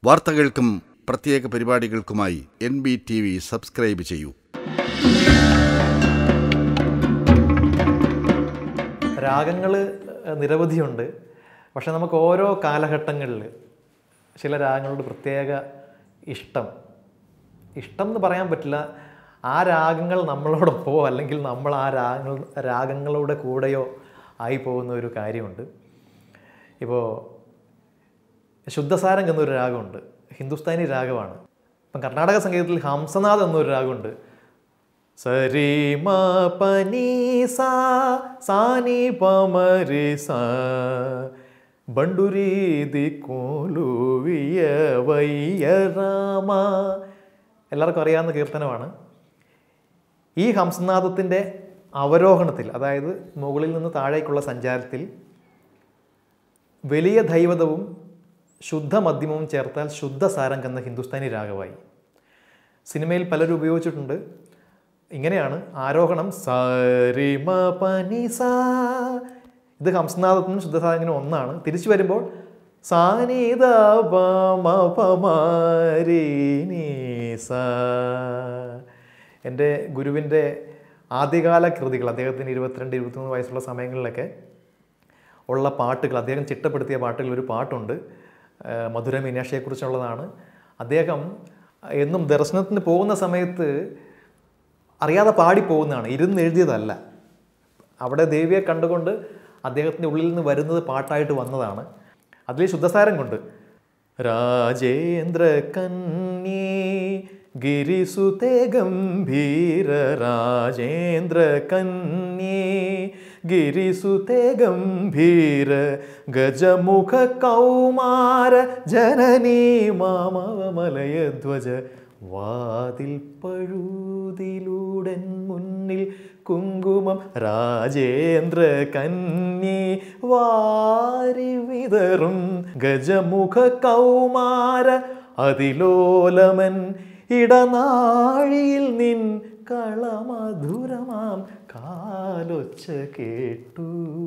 വാർത്തകൾക്കും പ്രത്യേക പരിപാടികൾക്കുമായി N B T V subscribe ചെയ്യൂ രാഗങ്ങൾ നിരവധിയുണ്ട് പക്ഷെ നമുക്ക് ഓരോ കാലഘട്ടങ്ങളിൽ ചില രാഗങ്ങളുടെ പ്രത്യേക ഇഷ്ടം ഇഷ്ടം എന്ന് പറയാൻ പറ്റില്ല ആ രാഗങ്ങൾ നമ്മളോടൊപ്പമോ അല്ലെങ്കിൽ നമ്മൾ ആ രാഗങ്ങൾ രാഗങ്ങളുടെ കൂടെയോ ആയി പോകുന്ന ഒരു കാര്യമുണ്ട് ഇപ്പോൾ ശുദ്ധസാരം എന്നൊരു രാഗമുണ്ട് ഹിന്ദുസ്ഥാനി രാഗമാണ് ഇപ്പം കർണാടക സംഗീതത്തിൽ ഹംസനാഥ് എന്നൊരു രാഗമുണ്ട് സരി മ പനി സാ സാനി പമരി സാ ബണ്ടുരീതി കോലുവിയ വയ്യ രാമ എല്ലാവർക്കും അറിയാവുന്ന കീർത്തനമാണ് ഈ ഹംസനാഥത്തിൻ്റെ അവരോഹണത്തിൽ അതായത് മുകളിൽ നിന്ന് താഴേക്കുള്ള സഞ്ചാരത്തിൽ വലിയ ദൈവതവും ശുദ്ധ മധ്യമവും ചേർത്താൽ ശുദ്ധ സാരംഗ് എന്ന ഹിന്ദുസ്ഥാനി രാഗമായി സിനിമയിൽ പലരും ഉപയോഗിച്ചിട്ടുണ്ട് ഇങ്ങനെയാണ് ആരോഹണം സരിമ പനി സാ ഇത് ഹംസനാഥത്തിനും ശുദ്ധസാരംഗിനും ഒന്നാണ് തിരിച്ചു വരുമ്പോൾ സാനിത എൻ്റെ ഗുരുവിൻ്റെ ആദ്യകാല കൃതികൾ അദ്ദേഹത്തിന് ഇരുപത്തിരണ്ട് ഇരുപത്തിമൂന്ന് വയസ്സുള്ള സമയങ്ങളിലൊക്കെ ഉള്ള പാട്ടുകൾ അദ്ദേഹം ചിട്ടപ്പെടുത്തിയ പാട്ടുകൾ ഒരു പാട്ടുണ്ട് ആ, മധുര മീനാക്ഷിയെക്കുറിച്ചുള്ളതാണ് അദ്ദേഹം എന്നും ദർശനത്തിന് പോകുന്ന സമയത്ത് അറിയാതെ പാടി പോകുന്നതാണ് ഇരുന്ന് എഴുതിയതല്ല അവിടെ ദേവിയെ കണ്ടുകൊണ്ട് അദ്ദേഹത്തിൻ്റെ ഉള്ളിൽ നിന്ന് വരുന്നത് പാട്ടായിട്ട് വന്നതാണ് അതിൽ ശുദ്ധസാരം കൊണ്ട് രാജേന്ദ്ര കന്യേ ഗിരിസുതേ ഗംഭീര രാജേന്ദ്ര കന്യേ ഗിരിസുതേ ഗംഭീര ഗജമുഖ കൗമാര ജനനീ മാമവമലയധ്വജ വാതിൽ പഴുതിലൂടൻ മുന്നിൽ കുങ്കുമം രാജേന്ദ്ര കന്യേ വാരി വിതറും ഗജമുഖ കൗമാര അതിലോലമൻ ഇടനാഴിയിൽ നിൻ കളമധുരമാം കാലൊച്ച കേട്ടു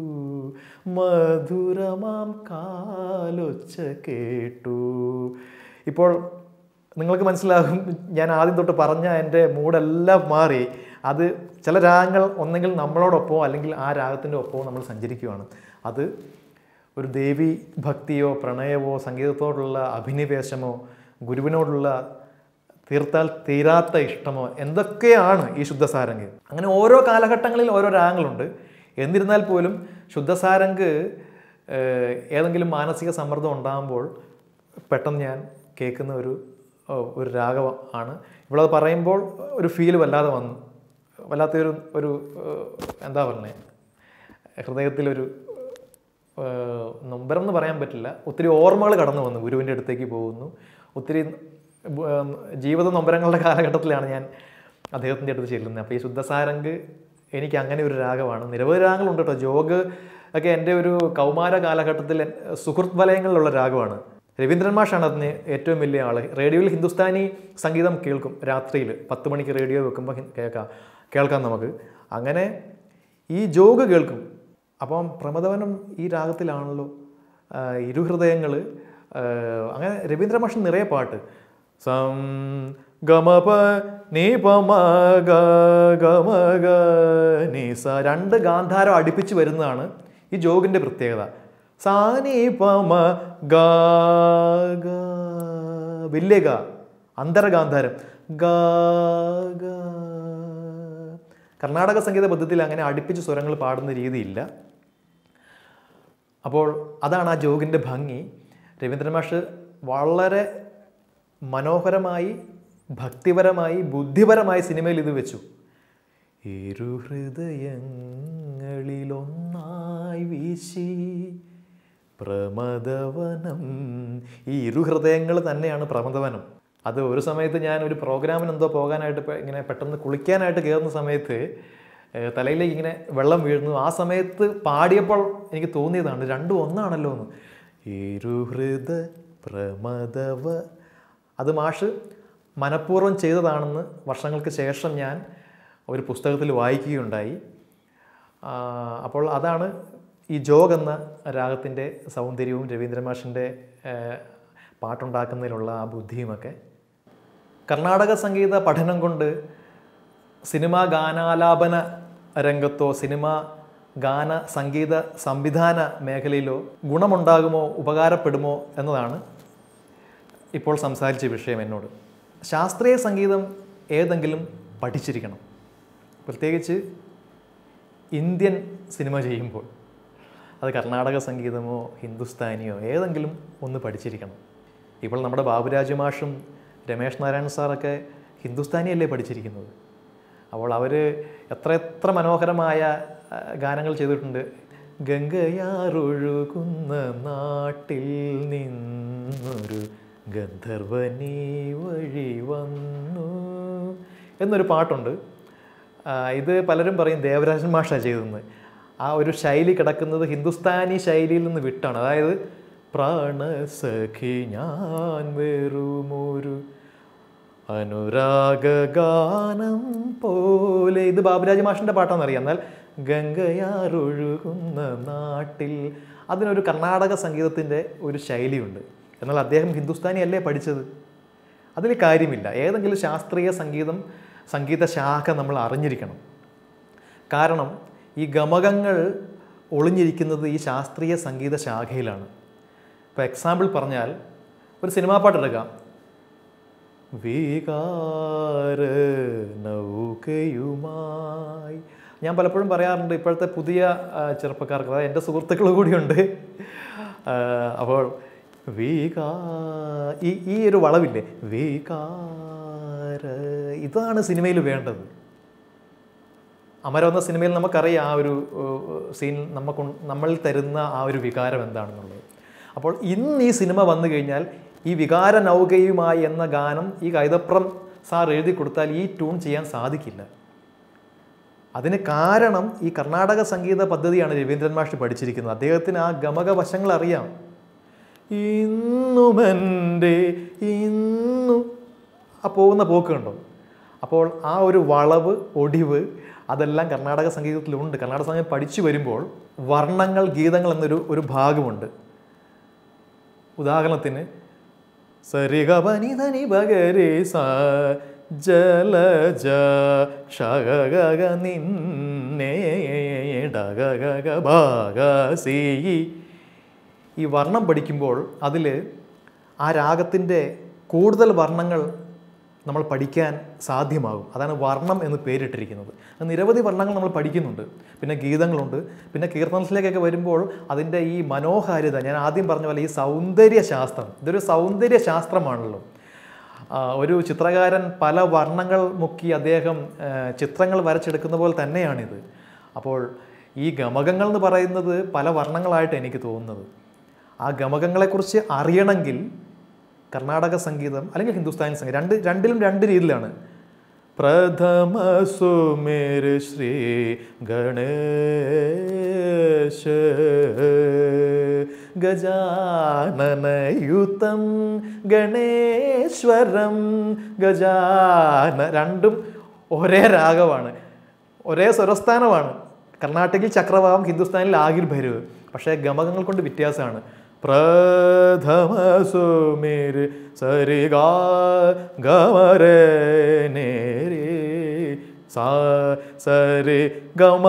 മധുരമാം കാലൊച്ച കേട്ടു ഇപ്പോൾ നിങ്ങൾക്ക് മനസ്സിലാകും ഞാൻ ആദ്യം തൊട്ട് പറഞ്ഞ എൻ്റെ മൂടെല്ലാം മാറി അത് ചില രാഗങ്ങൾ ഒന്നെങ്കിൽ നമ്മളോടൊപ്പമോ അല്ലെങ്കിൽ ആ രാഗത്തിൻ്റെ ഒപ്പമോ നമ്മൾ സഞ്ചരിക്കുകയാണ് അത് ഒരു ദേവി ഭക്തിയോ പ്രണയമോ സംഗീതത്തോടുള്ള അഭിനിവേശമോ ഗുരുവിനോടുള്ള തീർത്താൽ തീരാത്ത ഇഷ്ടമോ എന്തൊക്കെയാണ് ഈ ശുദ്ധസാരംഗ് അങ്ങനെ ഓരോ കാലഘട്ടങ്ങളിൽ ഓരോ രാഗങ്ങളുണ്ട് എന്നിരുന്നാൽ പോലും ശുദ്ധസാരംഗ് ഏഹ്, ഏതെങ്കിലും മാനസിക സമ്മർദ്ദം ഉണ്ടാകുമ്പോൾ പെട്ടെന്ന് ഞാൻ കേൾക്കുന്ന ഒരു ഏഹ്, ഒരു രാഗം ആണ് ഇവളത് പറയുമ്പോൾ ഒരു ഫീൽ വല്ലാതെ വന്നു വല്ലാത്തൊരു ഒരു ഏഹ്, എന്താ പറഞ്ഞത് ഹൃദയത്തിലൊരു ഏഹ്, നൊമ്പരം എന്ന് പറയാൻ പറ്റില്ല ഒത്തിരി ഓർമ്മകൾ കടന്നു വന്നു ഗുരുവിൻ്റെ അടുത്തേക്ക് പോകുന്നു ഒത്തിരി ഏഹ്, ജീവിത നൊമ്പരങ്ങളുടെ കാലഘട്ടത്തിലാണ് ഞാൻ അദ്ദേഹത്തിൻ്റെ അടുത്ത് ചെല്ലുന്നത് അപ്പോൾ ഈ ശുദ്ധസാരംഗ് എനിക്ക് അങ്ങനെ ഒരു രാഗമാണ് നിരവധി രാഗങ്ങളുണ്ട് കേട്ടോ ജോഗ് ഒക്കെ എൻ്റെ ഒരു കൗമാര കാലഘട്ടത്തിൽ എൻ- സുഹൃത്ത് വലയങ്ങളിലുള്ള രാഗമാണ് രവീന്ദ്രൻ മാഷാണ് അതിന് ഏറ്റവും വലിയ ആൾ റേഡിയോയിൽ ഹിന്ദുസ്ഥാനി സംഗീതം കേൾക്കും രാത്രിയിൽ പത്ത് മണിക്ക് റേഡിയോ വെക്കുമ്പോൾ ഹി- കേൾക്കാം കേൾക്കാം നമുക്ക് അങ്ങനെ ഈ ജോഗ് കേൾക്കും അപ്പം പ്രമദവനം ഈ രാഗത്തിലാണല്ലോ ആ, ഇരുഹൃദയങ്ങൾ അങ്ങനെ രവീന്ദ്ര മാഷൻ നിറയെ പാട്ട് സം ഗമപ നീ പമ ഗ ഗമ ഗ നീ സ രണ്ട് ഗാന്ധാരം അടുപ്പിച്ച് വരുന്നതാണ് ഈ ജോഗിൻ്റെ പ്രത്യേകത സാനി പമ ഗ ഗ വലിയ ഗ അന്തരഗാന്ധാരം ഗ ഗ കർണാടക സംഗീത പദ്ധതിയിൽ അങ്ങനെ അടുപ്പിച്ച് സ്വരങ്ങൾ പാടുന്ന രീതിയില്ല അപ്പോൾ അതാണ് ആ ജോഗിൻ്റെ ഭംഗി രവീന്ദ്രൻ മാഷ് വളരെ മനോഹരമായി ഭക്തിപരമായി ബുദ്ധിപരമായി സിനിമയിൽ ഇത് വെച്ചു ഇരുഹൃദയങ്ങളിലൊന്നായി വീശി പ്രമദവനം ഈ ഇരുഹൃദയങ്ങൾ തന്നെയാണ് പ്രമദവനം അത് ഒരു സമയത്ത് ഞാൻ ഒരു പ്രോഗ്രാമിന് എന്തോ പോകാനായിട്ട് ഇപ്പൊ ഇങ്ങനെ പെട്ടെന്ന് കുളിക്കാനായിട്ട് കയറുന്ന സമയത്ത് ഏഹ്, തലയിലേക്ക് ഇങ്ങനെ വെള്ളം വീഴുന്നു ആ സമയത്ത് പാടിയപ്പോൾ എനിക്ക് തോന്നിയതാണ് രണ്ടും ഒന്നാണല്ലോ എന്ന് ഇരുഹൃദ പ്രമദവ അത് മാഷ് മനഃപൂർവ്വം ചെയ്തതാണെന്ന് വർഷങ്ങൾക്ക് ശേഷം ഞാൻ ഒരു പുസ്തകത്തിൽ വായിക്കുകയുണ്ടായി ആ, അപ്പോൾ അതാണ് ഈ ജോഗ് എന്ന രാഗത്തിൻ്റെ സൗന്ദര്യവും രവീന്ദ്ര മാഷിൻ്റെ പാട്ടുണ്ടാക്കുന്നതിലുള്ള ആ ബുദ്ധിയുമൊക്കെ കർണാടക സംഗീത പഠനം കൊണ്ട് സിനിമാ ഗാനാലാപന രംഗത്തോ സിനിമ ഗാന സംഗീത സംവിധാന മേഖലയിലോ ഗുണമുണ്ടാകുമോ ഉപകാരപ്പെടുമോ എന്നതാണ് ഇപ്പോൾ സംസാരിച്ച വിഷയം എന്നോട് ശാസ്ത്രീയ സംഗീതം ഏതെങ്കിലും പഠിച്ചിരിക്കണം പ്രത്യേകിച്ച് ഇന്ത്യൻ സിനിമ ചെയ്യുമ്പോൾ അത് കർണാടക സംഗീതമോ ഹിന്ദുസ്ഥാനിയോ ഏതെങ്കിലും ഒന്ന് പഠിച്ചിരിക്കണം ഇപ്പോൾ നമ്മുടെ ബാബുരാജ് മാഷും രമേഷ് നാരായണൻ സാറൊക്കെ ഹിന്ദുസ്ഥാനിയല്ലേ പഠിച്ചിരിക്കുന്നത് അപ്പോൾ അവർ എത്ര എത്ര മനോഹരമായ ആ, ഗാനങ്ങൾ ചെയ്തിട്ടുണ്ട് ഗംഗയാറൊഴുകുന്ന നാട്ടിൽ നിന്നൊരു ഗന്ധർവനീ വഴി വന്നു എന്നൊരു പാട്ടുണ്ട് ആ, ഇത് പലരും പറയും ദേവരാജൻ മാഷ ചെയ്തതെന്ന് ആ ഒരു ശൈലി കിടക്കുന്നത് ഹിന്ദുസ്ഥാനി ശൈലിയിൽ നിന്ന് വിട്ടാണ് അതായത് പ്രാണസഖി ഞാൻ വെറുമൊരു അനുരാഗാനം പോലെ ഇത് ബാബുരാജ് മാഷിൻ്റെ പാട്ടാണെന്നറിയാം എന്നാൽ ഗംഗയാറൊഴുകുന്ന നാട്ടിൽ അതിനൊരു കർണാടക സംഗീതത്തിൻ്റെ ഒരു ശൈലിയുണ്ട് എന്നാൽ അദ്ദേഹം ഹിന്ദുസ്ഥാനി അല്ലേ പഠിച്ചത് അതിൽ കാര്യമില്ല ഏതെങ്കിലും ശാസ്ത്രീയ സംഗീതം സംഗീത ശാഖ നമ്മൾ അറിഞ്ഞിരിക്കണം കാരണം ഈ ഗമകങ്ങൾ ഒളിഞ്ഞിരിക്കുന്നത് ഈ ശാസ്ത്രീയ സംഗീത ശാഖയിലാണ് ഇപ്പോൾ എക്സാമ്പിൾ പറഞ്ഞാൽ ഒരു സിനിമാ പാട്ടെടുക്കാം വികാര നൗകയുമായി ഞാൻ പലപ്പോഴും പറയാറുണ്ട് ഇപ്പോഴത്തെ പുതിയ ആ, ചെറുപ്പക്കാർക്ക് അതായത് എൻ്റെ സുഹൃത്തുക്കൾ കൂടിയുണ്ട് ആ, അപ്പോൾ വികാ ഈ ഈ ഒരു വളവില്ലേ വികാര ഇതാണ് സിനിമയിൽ വേണ്ടത് അമരം എന്ന സിനിമയിൽ നമുക്കറിയാം ആ ഒരു സീൻ നമുക്ക് നമ്മളിൽ തരുന്ന ആ ഒരു വികാരം എന്താണെന്നുള്ളത് അപ്പോൾ ഇന്ന് ഈ സിനിമ വന്നു കഴിഞ്ഞാൽ ഈ വികാര നൗകയുമായി എന്ന ഗാനം ഈ കൈതപ്രം സാർ എഴുതി കൊടുത്താൽ ഈ ട്യൂൺ ചെയ്യാൻ സാധിക്കില്ല അതിന് കാരണം ഈ കർണാടക സംഗീത പദ്ധതിയാണ് രവീന്ദ്രൻ മാഷ് പഠിച്ചിരിക്കുന്നത് അദ്ദേഹത്തിന് ആ ഗമക വശങ്ങൾ അറിയാം ഇന്നുമെൻ്റെ ഇന്നു ആ പോകുന്ന പോക്ക് കണ്ടോ അപ്പോൾ ആ ഒരു വളവ് ഒടിവ് അതെല്ലാം കർണാടക സംഗീതത്തിലുണ്ട് കർണാടക സംഗീതം പഠിച്ചു വരുമ്പോൾ വർണ്ണങ്ങൾ ഗീതങ്ങൾ എന്നൊരു ഒരു ഭാഗമുണ്ട് ഉദാഹരണത്തിന് സരിഗപനി ധനി ബഗരി സ ജലജ ഷഗഗ നിന്നേ ഡഗഗ ഭാഗ സീ ഈ വർണ്ണം പഠിക്കുമ്പോൾ അതിൽ ആ രാഗത്തിൻ്റെ കൂടുതൽ വർണ്ണങ്ങൾ നമ്മൾ പഠിക്കാൻ സാധ്യമാകും അതാണ് വർണ്ണം എന്ന് പേരിട്ടിരിക്കുന്നത് അത് നിരവധി വർണ്ണങ്ങൾ നമ്മൾ പഠിക്കുന്നുണ്ട് പിന്നെ ഗീതങ്ങളുണ്ട് പിന്നെ കീർത്തനത്തിലേക്കൊക്കെ വരുമ്പോൾ അതിൻ്റെ ഈ മനോഹാരിത ഞാൻ ആദ്യം പറഞ്ഞ പോലെ ഈ സൗന്ദര്യ ശാസ്ത്രം ഇതൊരു സൗന്ദര്യ ശാസ്ത്രമാണല്ലോ ആ, ഒരു ചിത്രകാരൻ പല വർണ്ണങ്ങൾ മുക്കി അദ്ദേഹം ആ, ചിത്രങ്ങൾ വരച്ചെടുക്കുന്ന പോലെ തന്നെയാണിത് അപ്പോൾ ഈ ഗമകങ്ങൾ എന്ന് പറയുന്നത് പല വർണ്ണങ്ങളായിട്ട് എനിക്ക് തോന്നുന്നത് ആ ഗമകങ്ങളെക്കുറിച്ച് അറിയണമെങ്കിൽ കർണാടക സംഗീതം അല്ലെങ്കിൽ ഹിന്ദുസ്ഥാനി സംഗീതം രണ്ട് രണ്ടിലും രണ്ട് രീതിയിലാണ് പ്രഥമ സുമേർ ശ്രീ ഗണേശ ഗജാനനയുതം ഗണേശ്വരം ഗജാന രണ്ടും ഒരേ രാഗമാണ് ഒരേ സ്വരസ്ഥാനമാണ് കർണാടകയിൽ ചക്രവാകം ഹിന്ദുസ്ഥാനിൽ ആകിർ ഭൈരവ് പക്ഷേ ഗമകങ്ങൾ കൊണ്ട് വ്യത്യാസമാണ് പ്രഥമ സുമേർ സരി ഗാ ഗമരേ നേരേ സാ സരി ഗമ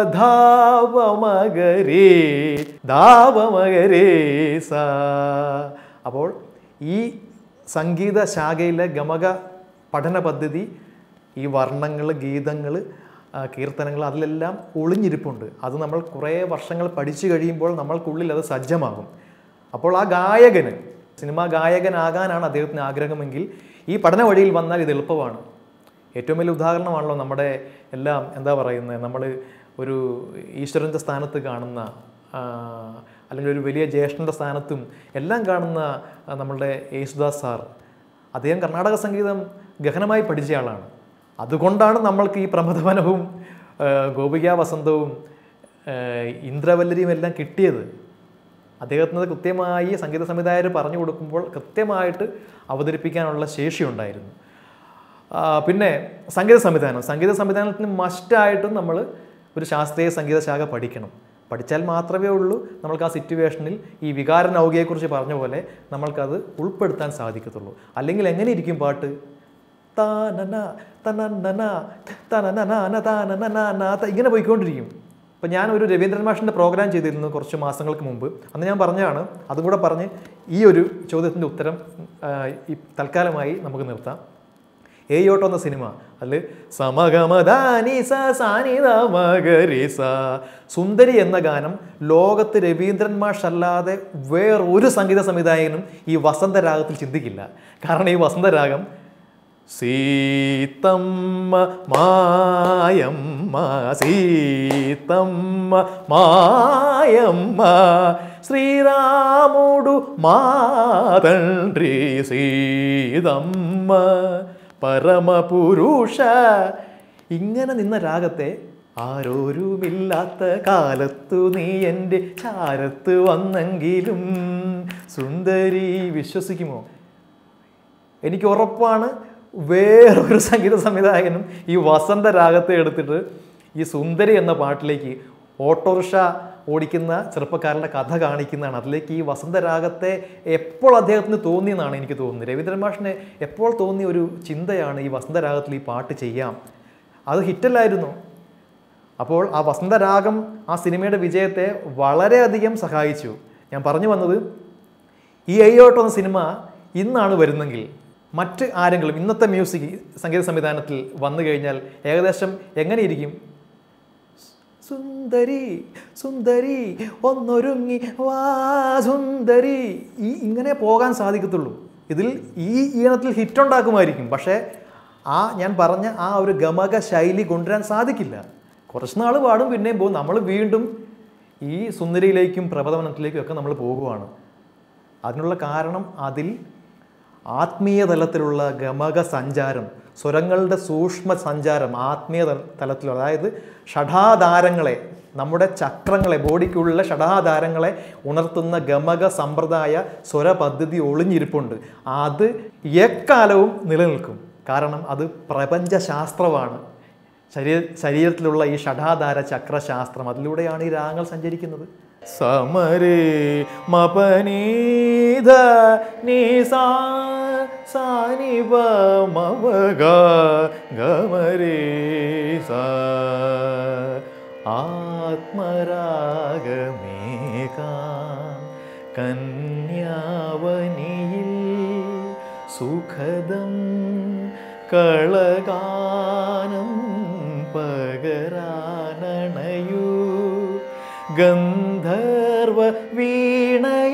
പധാവമഗരി ധാവമഗരി സാ അപ്പോൾ ഈ സംഗീത ശാഖയിലെ ഗമക പഠന പദ്ധതി ഈ വർണ്ണങ്ങൾ ഗീതങ്ങൾ കീർത്തനങ്ങൾ അതിലെല്ലാം ഒളിഞ്ഞിരിപ്പുണ്ട് അത് നമ്മൾ കുറേ വർഷങ്ങൾ പഠിച്ചു കഴിയുമ്പോൾ നമ്മൾക്കുള്ളിൽ അത് സജ്ജമാകും അപ്പോൾ ആ ഗായകന് സിനിമാ ഗായകനാകാനാണ് അദ്ദേഹത്തിന് ആഗ്രഹമെങ്കിൽ ഈ പഠന വഴിയിൽ വന്നാൽ ഇത് എളുപ്പമാണ് ഏറ്റവും വലിയ ഉദാഹരണമാണല്ലോ നമ്മുടെ എല്ലാം എന്താ പറയുന്നത് നമ്മൾ ഒരു ഈശ്വരൻ്റെ സ്ഥാനത്ത് കാണുന്ന ആ, അല്ലെങ്കിൽ ഒരു വലിയ ജ്യേഷ്ഠൻ്റെ സ്ഥാനത്തും എല്ലാം കാണുന്ന ആ, നമ്മളുടെ യേശുദാസ് സാർ അദ്ദേഹം കർണാടക സംഗീതം ഗഹനമായി പഠിച്ച ആളാണ് അതുകൊണ്ടാണ് നമ്മൾക്ക് ഈ പ്രമഥവനവും ഗോപിക വസന്തവും ആ, ഇന്ദ്രവല്ലരിയും എല്ലാം കിട്ടിയത് അദ്ദേഹത്തിന് അത് കൃത്യമായി സംഗീത സംവിധായകർ പറഞ്ഞു കൊടുക്കുമ്പോൾ കൃത്യമായിട്ട് അവതരിപ്പിക്കാനുള്ള ശേഷിയുണ്ടായിരുന്നു ആ, പിന്നെ സംഗീത സംവിധാനം സംഗീത സംവിധാനത്തിന് മസ്റ്റായിട്ടും നമ്മൾ ഒരു ശാസ്ത്രീയ സംഗീത ശാഖ പഠിക്കണം പഠിച്ചാൽ മാത്രമേ ഉള്ളൂ നമ്മൾക്ക് ആ സിറ്റുവേഷനിൽ ഈ വികാര നൗകയെക്കുറിച്ച് പറഞ്ഞ പോലെ നമ്മൾക്കത് ഉൾപ്പെടുത്താൻ സാധിക്കത്തുള്ളൂ അല്ലെങ്കിൽ എങ്ങനെ ഇരിക്കും പാട്ട് താനന തനനന തനനനാന താനനനാന ത- ഇങ്ങനെ പോയിക്കൊണ്ടിരിക്കും ഇപ്പം ഞാൻ ഒരു രവീന്ദ്രൻ മാഷിൻ്റെ പ്രോഗ്രാം ചെയ്തിരുന്നു കുറച്ച് മാസങ്ങൾക്ക് മുമ്പ് അന്ന് ഞാൻ പറഞ്ഞതാണ് അതും കൂടെ പറഞ്ഞ് ഈ ഒരു ചോദ്യത്തിൻ്റെ ഉത്തരം ആ, ഈ തൽക്കാലമായി നമുക്ക് നിർത്താം ഏയോട്ടോ എന്ന സിനിമ അതിൽ സമഗമദാനിസ സാനിത മകരിസ സുന്ദരി എന്ന ഗാനം ലോകത്ത് രവീന്ദ്രൻ മാഷ് അല്ലാതെ വേറൊരു സംഗീത സംവിധായകനും ഈ വസന്തരാഗത്തിൽ ചിന്തിക്കില്ല കാരണം ഈ വസന്തരാഗം സീതമ്മ മായമ്മ സീതമ്മ മായമ്മ ശ്രീരാമുడు മാതന്ത്രി സീതമ്മ പരമപുരുഷ ഇങ്ങനെ നിന്ന രാഗത്തെ ആരോരുമില്ലാത്ത കാലത്തു നീ എൻ്റെ ചാരത്ത് വന്നെങ്കിലും സുന്ദരി വിശ്വസിക്കുമോ എനിക്ക് ഉറപ്പാണ് വേറൊരു സംഗീത സംവിധായകനും ഈ വസന്ത രാഗത്തെ എടുത്തിട്ട് ഈ സുന്ദരി എന്ന പാട്ടിലേക്ക് ഓട്ടോറിക്ഷ ഓടിക്കുന്ന ചെറുപ്പക്കാരുടെ കഥ കാണിക്കുന്നതാണ് അതിലേക്ക് ഈ വസന്തരാഗത്തെ എപ്പോൾ അദ്ദേഹത്തിന് തോന്നിയെന്നാണ് എനിക്ക് തോന്നുന്നത് രവീന്ദ്രൻ മാഷിന് എപ്പോൾ തോന്നിയ ഒരു ചിന്തയാണ് ഈ വസന്തരാഗത്തിൽ ഈ പാട്ട് ചെയ്യാം അത് ഹിറ്റല്ലായിരുന്നു അപ്പോൾ ആ വസന്തരാഗം ആ സിനിമയുടെ വിജയത്തെ വളരെയധികം സഹായിച്ചു ഞാൻ പറഞ്ഞു വന്നത് ഈ അയ്യോട്ടോ എന്ന സിനിമ ഇന്നാണ് വരുന്നെങ്കിൽ മറ്റ് ആരെങ്കിലും ഇന്നത്തെ മ്യൂസിക് സംഗീത സംവിധാനത്തിൽ വന്നു കഴിഞ്ഞാൽ ഏകദേശം എങ്ങനെയിരിക്കും സുന്ദരി സുന്ദരി ഒന്നൊരുങ്ങി വാ സുന്ദരി ഈ ഇങ്ങനെ പോകാൻ സാധിക്കത്തുള്ളൂ ഇതിൽ ഈ ഈണത്തിൽ ഹിറ്റ് ഉണ്ടാക്കുമായിരിക്കും പക്ഷേ ആ ഞാൻ പറഞ്ഞ ആ ഒരു ഗമക ശൈലി കൊണ്ടുവരാൻ സാധിക്കില്ല കുറച്ച് നാൾ പാടും പിന്നെയും പോകും നമ്മൾ വീണ്ടും ഈ സുന്ദരിയിലേക്കും പ്രബോധനത്തിലേക്കും ഒക്കെ നമ്മൾ പോകുവാണ് അതിനുള്ള കാരണം അതിൽ ആത്മീയ തലത്തിലുള്ള ഗമക സഞ്ചാരം സ്വരങ്ങളുടെ സൂക്ഷ്മ സഞ്ചാരം ആത്മീയ തല- തലത്തിൽ അതായത് ഷഠാധാരങ്ങളെ നമ്മുടെ ചക്രങ്ങളെ ബോഡിക്കുള്ള ഷഠാധാരങ്ങളെ ഉണർത്തുന്ന ഗമക സമ്പ്രദായ സ്വരപദ്ധതി ഒളിഞ്ഞിരിപ്പുണ്ട് അത് എക്കാലവും നിലനിൽക്കും കാരണം അത് പ്രപഞ്ചശാസ്ത്രമാണ് ശരീര ശരീരത്തിലുള്ള ഈ ഷഠാധാര ചക്രശാസ്ത്രം അതിലൂടെയാണ് ഈ രാഗങ്ങൾ സഞ്ചരിക്കുന്നത് സമരേ മപനീത നീസാ സാനിപ മവഗ ഗമരേ സാ ആത്മരാഗമേകാം കന്യാവനിയിൽ സുഖദം കളഗാനം പകരാനണയൂ ഗന്ധർവ വീണയിൽ